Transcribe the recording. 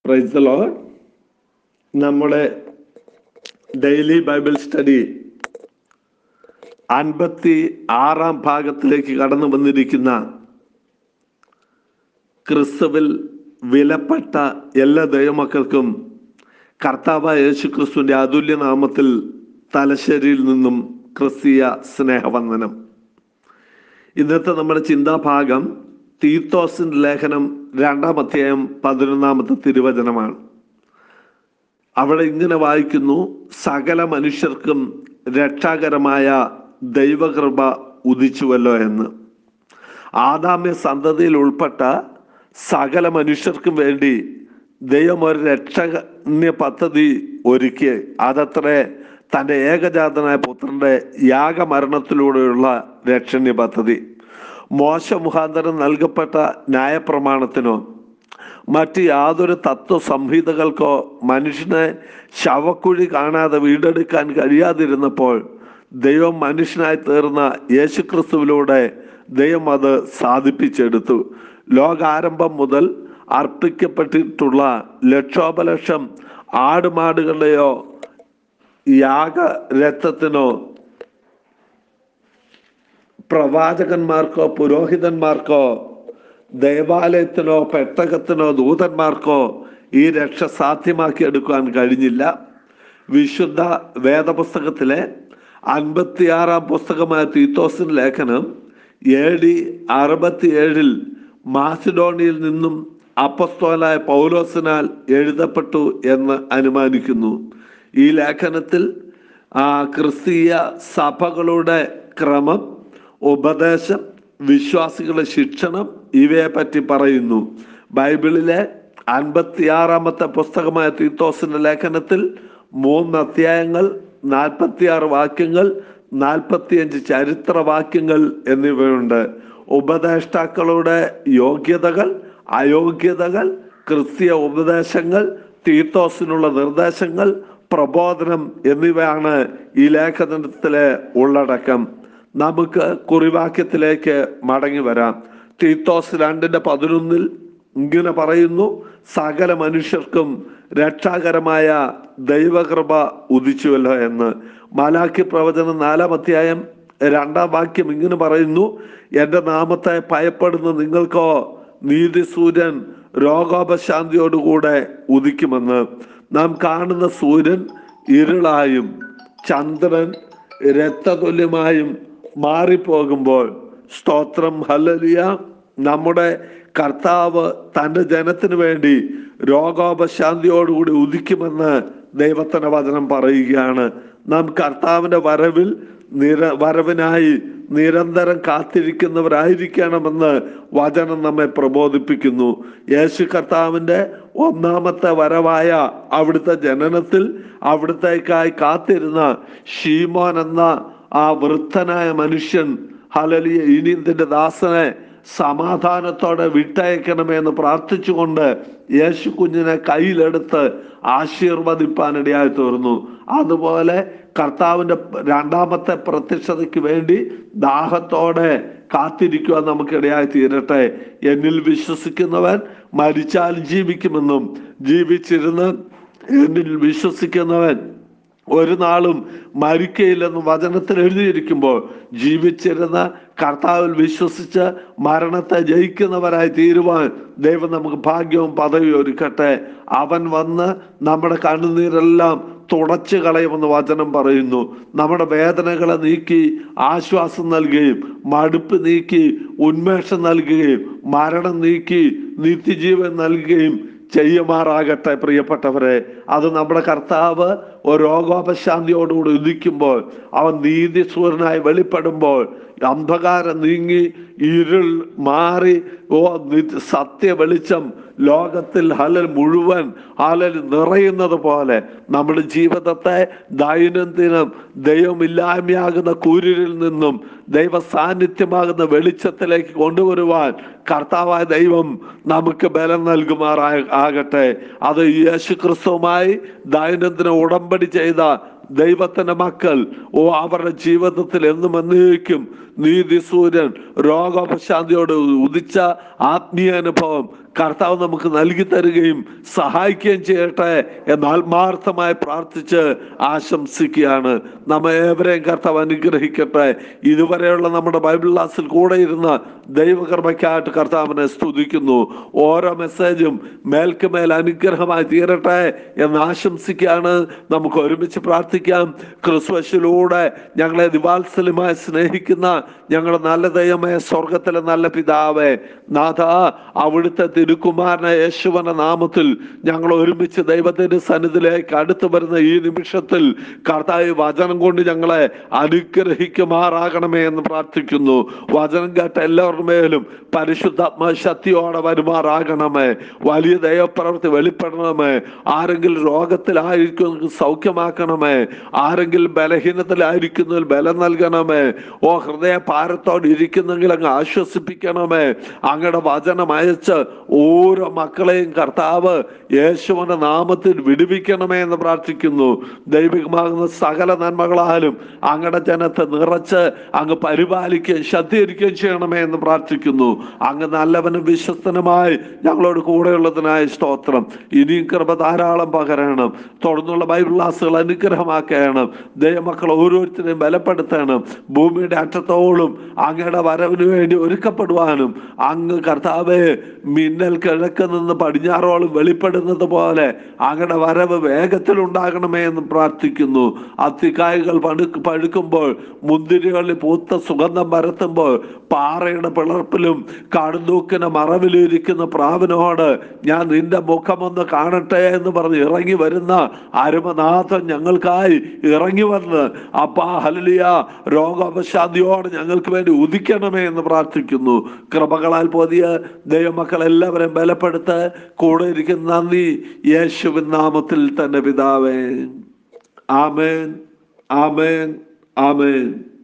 price ലോ നമ്മുടെ daily Bible study അൻപത്തി ആറാം ഭാഗത്തിലേക്ക് കടന്നു വന്നിരിക്കുന്ന ക്രിസ്തുവിൽ വിലപ്പെട്ട എല്ലാ ദൈവമക്കൾക്കും കർത്താവായ യേശു ക്രിസ്തുവിന്റെ അതുല്യ നാമത്തിൽ തലശ്ശേരിയിൽ നിന്നും ക്രിസ്തീയ സ്നേഹവന്ദനം ഇന്നത്തെ നമ്മുടെ ചിന്താഭാഗം തീത്തോസിന്റെ ലേഖനം രണ്ടാം അധ്യായം പതിനൊന്നാമത്തെ തിരുവചനമാണ് അവിടെ ഇങ്ങനെ വായിക്കുന്നു സകല മനുഷ്യർക്കും രക്ഷാകരമായ ദൈവകൃപ ഉദിച്ചുവല്ലോ എന്ന് ആദാമ്യ സന്തതിയിൽ ഉൾപ്പെട്ട സകല മനുഷ്യർക്കും വേണ്ടി ദൈവം ഒരു രക്ഷണ്യ പദ്ധതി ഒരുക്കി അതത്രേ തൻ്റെ ഏകജാതനായ പുത്രന്റെ യാഗമരണത്തിലൂടെയുള്ള രക്ഷണ്യ പദ്ധതി മോശ മുഖാന്തരം നൽകപ്പെട്ട ന്യായപ്രമാണത്തിനോ മറ്റ് യാതൊരു തത്വ സംഹിതകൾക്കോ മനുഷ്യനെ ശവക്കുഴി കാണാതെ വീണ്ടെടുക്കാൻ കഴിയാതിരുന്നപ്പോൾ ദൈവം മനുഷ്യനായി തീർന്ന യേശുക്രിസ്തുവിലൂടെ ദൈവം അത് സാധിപ്പിച്ചെടുത്തു ലോകാരംഭം മുതൽ അർപ്പിക്കപ്പെട്ടിട്ടുള്ള ലക്ഷോപലക്ഷം ആടുമാടുകളുടെയോ യാഗ രക്തത്തിനോ പ്രവാചകന്മാർക്കോ പുരോഹിതന്മാർക്കോ ദേവാലയത്തിനോ പെട്ടകത്തിനോ ദൂതന്മാർക്കോ ഈ രക്ഷ സാധ്യമാക്കി എടുക്കാൻ കഴിഞ്ഞില്ല വിശുദ്ധ വേദപുസ്തകത്തിലെ അൻപത്തിയാറാം പുസ്തകമായ തീത്തോസിൻ ലേഖനം എ ഡി അറുപത്തിയേഴിൽ മാസിഡോണിയിൽ നിന്നും അപ്പസ്തോലായ പൗലോസിനാൽ എഴുതപ്പെട്ടു എന്ന് അനുമാനിക്കുന്നു ഈ ലേഖനത്തിൽ ആ ക്രിസ്തീയ സഭകളുടെ ക്രമം ഉപദേശം വിശ്വാസികളുടെ ശിക്ഷണം ഇവയെ പറ്റി പറയുന്നു ബൈബിളിലെ അൻപത്തിയാറാമത്തെ പുസ്തകമായ തീത്തോസിന്റെ ലേഖനത്തിൽ മൂന്ന് അധ്യായങ്ങൾ നാൽപ്പത്തിയാറ് വാക്യങ്ങൾ നാൽപ്പത്തിയഞ്ച് ചരിത്ര വാക്യങ്ങൾ എന്നിവയുണ്ട് ഉപദേഷ്ടാക്കളുടെ യോഗ്യതകൾ അയോഗ്യതകൾ ക്രിസ്തീയ ഉപദേശങ്ങൾ തീത്തോസിനുള്ള നിർദ്ദേശങ്ങൾ പ്രബോധനം എന്നിവയാണ് ഈ ലേഖനത്തിലെ ഉള്ളടക്കം നമുക്ക് കുറിവാക്യത്തിലേക്ക് മടങ്ങി വരാം തീത്തോസ് രണ്ടിന്റെ പതിനൊന്നിൽ ഇങ്ങനെ പറയുന്നു സകല മനുഷ്യർക്കും രക്ഷാകരമായ ദൈവകൃപ ഉദിച്ചുവല്ലോ എന്ന് മാലാഖി പ്രവചനം നാലാം അധ്യായം രണ്ടാം വാക്യം ഇങ്ങനെ പറയുന്നു എൻ്റെ നാമത്തെ ഭയപ്പെടുന്ന നിങ്ങൾക്കോ നീതി സൂര്യൻ രോഗോപശാന്തിയോടുകൂടെ ഉദിക്കുമെന്ന് നാം കാണുന്ന സൂര്യൻ ഇരുളായും ചന്ദ്രൻ രക്തതുല്യമായും മാറിപ്പോകുമ്പോൾ സ്തോത്രം ഹല്ലലിയ നമ്മുടെ കർത്താവ് തൻ്റെ ജനത്തിന് വേണ്ടി രോഗോപശാന്തിയോടുകൂടി ഉദിക്കുമെന്ന് ദൈവത്തിന്റെ വചനം പറയുകയാണ് നാം കർത്താവിന്റെ വരവിൽ നിര വരവിനായി നിരന്തരം കാത്തിരിക്കുന്നവരായിരിക്കണമെന്ന് വചനം നമ്മെ പ്രബോധിപ്പിക്കുന്നു യേശു കർത്താവിന്റെ ഒന്നാമത്തെ വരവായ അവിടുത്തെ ജനനത്തിൽ അവിടുത്തേക്കായി കാത്തിരുന്ന ഷീമോൻ എന്ന ആ വൃദ്ധനായ മനുഷ്യൻ ഹലലിയ ഇനി ഇതിന്റെ ദാസനെ സമാധാനത്തോടെ വിട്ടയക്കണമെന്ന് പ്രാർത്ഥിച്ചുകൊണ്ട് യേശു കുഞ്ഞിനെ കയ്യിലെടുത്ത് ആശീർവദിപ്പാനിടയായി തീർന്നു അതുപോലെ കർത്താവിന്റെ രണ്ടാമത്തെ പ്രത്യക്ഷതയ്ക്ക് വേണ്ടി ദാഹത്തോടെ കാത്തിരിക്കുവാൻ നമുക്കിടയായി തീരട്ടെ എന്നിൽ വിശ്വസിക്കുന്നവൻ മരിച്ചാൽ ജീവിക്കുമെന്നും ജീവിച്ചിരുന്ന് എന്നിൽ വിശ്വസിക്കുന്നവൻ ഒരു നാളും മരിക്കയില്ലെന്ന് വചനത്തിൽ എഴുതിയിരിക്കുമ്പോൾ ജീവിച്ചിരുന്ന കർത്താവിൽ വിശ്വസിച്ച് മരണത്തെ ജയിക്കുന്നവരായി തീരുവാൻ ദൈവം നമുക്ക് ഭാഗ്യവും പദവിയും ഒരുക്കട്ടെ അവൻ വന്ന് നമ്മുടെ കണ്ണുനീരെല്ലാം തുടച്ചു കളയുമെന്ന് വചനം പറയുന്നു നമ്മുടെ വേദനകളെ നീക്കി ആശ്വാസം നൽകുകയും മടുപ്പ് നീക്കി ഉന്മേഷം നൽകുകയും മരണം നീക്കി നിത്യജീവൻ നൽകുകയും ചെയ്യുമാറാകട്ടെ പ്രിയപ്പെട്ടവരെ അത് നമ്മുടെ കർത്താവ് ഒരു രോഗോപശാന്തിയോടുകൂടി ഉദിക്കുമ്പോൾ അവൻ നീതിസൂരനായി വെളിപ്പെടുമ്പോൾ അന്ധകാരം നീങ്ങി ഇരുൾ മാറി ഓ സത്യ വെളിച്ചം ലോകത്തിൽ ഹലൽ മുഴുവൻ ഹലൽ നിറയുന്നത് പോലെ നമ്മുടെ ജീവിതത്തെ ദൈനംദിനം ദൈവമില്ലായ്മയാകുന്ന കൂരിൽ നിന്നും ദൈവ സാന്നിധ്യമാകുന്ന വെളിച്ചത്തിലേക്ക് കൊണ്ടുവരുവാൻ കർത്താവായ ദൈവം നമുക്ക് ബലം നൽകുമാറായ ആകട്ടെ അത് യേശു ക്രിസ്തുവുമായി ദൈനംദിന ഉടമ്പടി ചെയ്ത ദൈവത്തിന്റെ മക്കൾ ഓ അവരുടെ ജീവിതത്തിൽ എന്നും എന്നേക്കും നീതി സൂര്യൻ രോഗോപശാന്തിയോട് ഉദിച്ച ആത്മീയ അനുഭവം കർത്താവ് നമുക്ക് നൽകി തരികയും സഹായിക്കുകയും ചെയ്യട്ടെ എന്ന് ആത്മാർത്ഥമായി പ്രാർത്ഥിച്ച് ആശംസിക്കുകയാണ് നമ്മെ ഏവരെയും കർത്താവ് അനുഗ്രഹിക്കട്ടെ ഇതുവരെയുള്ള നമ്മുടെ ബൈബിൾ ക്ലാസ്സിൽ കൂടെ ഇരുന്ന ദൈവകർമ്മയ്ക്കായിട്ട് കർത്താവിനെ സ്തുതിക്കുന്നു ഓരോ മെസ്സേജും മേൽക്ക് മേൽ അനുഗ്രഹമായി തീരട്ടെ എന്ന് ആശംസിക്കുകയാണ് നമുക്ക് ഒരുമിച്ച് പ്രാർത്ഥിക്കാം ക്രിസ്വശിലൂടെ ഞങ്ങളെ ദിവാത്സല്യമായി സ്നേഹിക്കുന്ന ഞങ്ങളുടെ നല്ല ദൈവമേ സ്വർഗത്തിലെ നല്ല പിതാവേ നാഥ അവിടുത്തെ തിരുക്കുമാരന യേശുവന നാമത്തിൽ ഞങ്ങൾ ഒരുമിച്ച് ദൈവത്തിന്റെ സന്നിധിയിലേക്ക് അടുത്തു വരുന്ന ഈ നിമിഷത്തിൽ കർത്താവ് വചനം കൊണ്ട് ഞങ്ങളെ അനുഗ്രഹിക്കുമാറാകണമേ എന്ന് പ്രാർത്ഥിക്കുന്നു വചനം കേട്ട എല്ലാവരുടെ മേലും പരിശുദ്ധാത്മ ശക്തിയോടെ വരുമാറാകണമേ വലിയ ദൈവപ്രവൃത്തി വെളിപ്പെടണമേ ആരെങ്കിലും രോഗത്തിലായിരിക്കും സൗഖ്യമാക്കണമേ ആരെങ്കിലും ബലഹീനത്തിലായിരിക്കുന്നതിൽ ബലം നൽകണമേ ഓ ഹൃദയ ഭാരത്തോടെ ഇരിക്കുന്നെങ്കിൽ അങ്ങ് ആശ്വസിപ്പിക്കണമേ അങ്ങയുടെ വചനം അയച്ച് ഓരോ മക്കളെയും കർത്താവ് യേശുവിന്റെ നാമത്തിൽ വിടുവിക്കണമേ എന്ന് പ്രാർത്ഥിക്കുന്നു ദൈവികമാകുന്ന സകല നന്മകളാലും അങ്ങയുടെ ജനത്തെ നിറച്ച് അങ്ങ് പരിപാലിക്കുകയും ശക്തീകരിക്കുകയും ചെയ്യണമേ എന്ന് പ്രാർത്ഥിക്കുന്നു അങ്ങ് നല്ലവനും വിശ്വസ്തനുമായി ഞങ്ങളോട് കൂടെയുള്ളതിനായ സ്തോത്രം ഇനിയും കൃപ ധാരാളം പകരണം തുടർന്നുള്ള ബൈബിൾ ക്ലാസ്സുകൾ അനുഗ്രഹമാക്കണം ദൈവമക്കൾ ഓരോരുത്തരെയും ബലപ്പെടുത്തണം ഭൂമിയുടെ അറ്റത്തോളം അങ്ങയുടെ വരവിന് വേണ്ടി ഒരുക്കപ്പെടുവാനും അങ്ങ് കർത്താവെ മിന്നൽ കിഴക്ക് നിന്ന് പടിഞ്ഞാറോളം വെളിപ്പെടുന്നത് പോലെ അങ്ങയുടെ വരവ് വേഗത്തിൽ ഉണ്ടാകണമേ എന്ന് പ്രാർത്ഥിക്കുന്നു അത്തിക്കായകൾ പണു പഴുക്കുമ്പോൾ മുന്തിരികളിൽ പൂത്ത സുഗന്ധം പരത്തുമ്പോൾ പാറയുടെ പിളർപ്പിലും കടുന്നൂക്കിന് മറവിലും ഇരിക്കുന്ന പ്രാവിനോട് ഞാൻ നിന്റെ മുഖമൊന്ന് കാണട്ടെ എന്ന് പറഞ്ഞ് ഇറങ്ങി വരുന്ന അരുമനാഥൻ ഞങ്ങൾക്കായി ഇറങ്ങി വന്ന് അപ്പാ ഹലിയ രോഗോപശാന്തിയോട് ഞങ്ങൾക്ക് വേണ്ടി ഉദിക്കണമേ എന്ന് പ്രാർത്ഥിക്കുന്നു കൃപകളാൽ പൊതിയ ദൈവമക്കൾ എല്ലാവരെയും ബലപ്പെടുത്ത് കൂടെ ഇരിക്കുന്ന നന്ദി യേശുവിൻ നാമത്തിൽ തന്നെ പിതാവേ ആമേൻ ആമേൻ ആമേൻ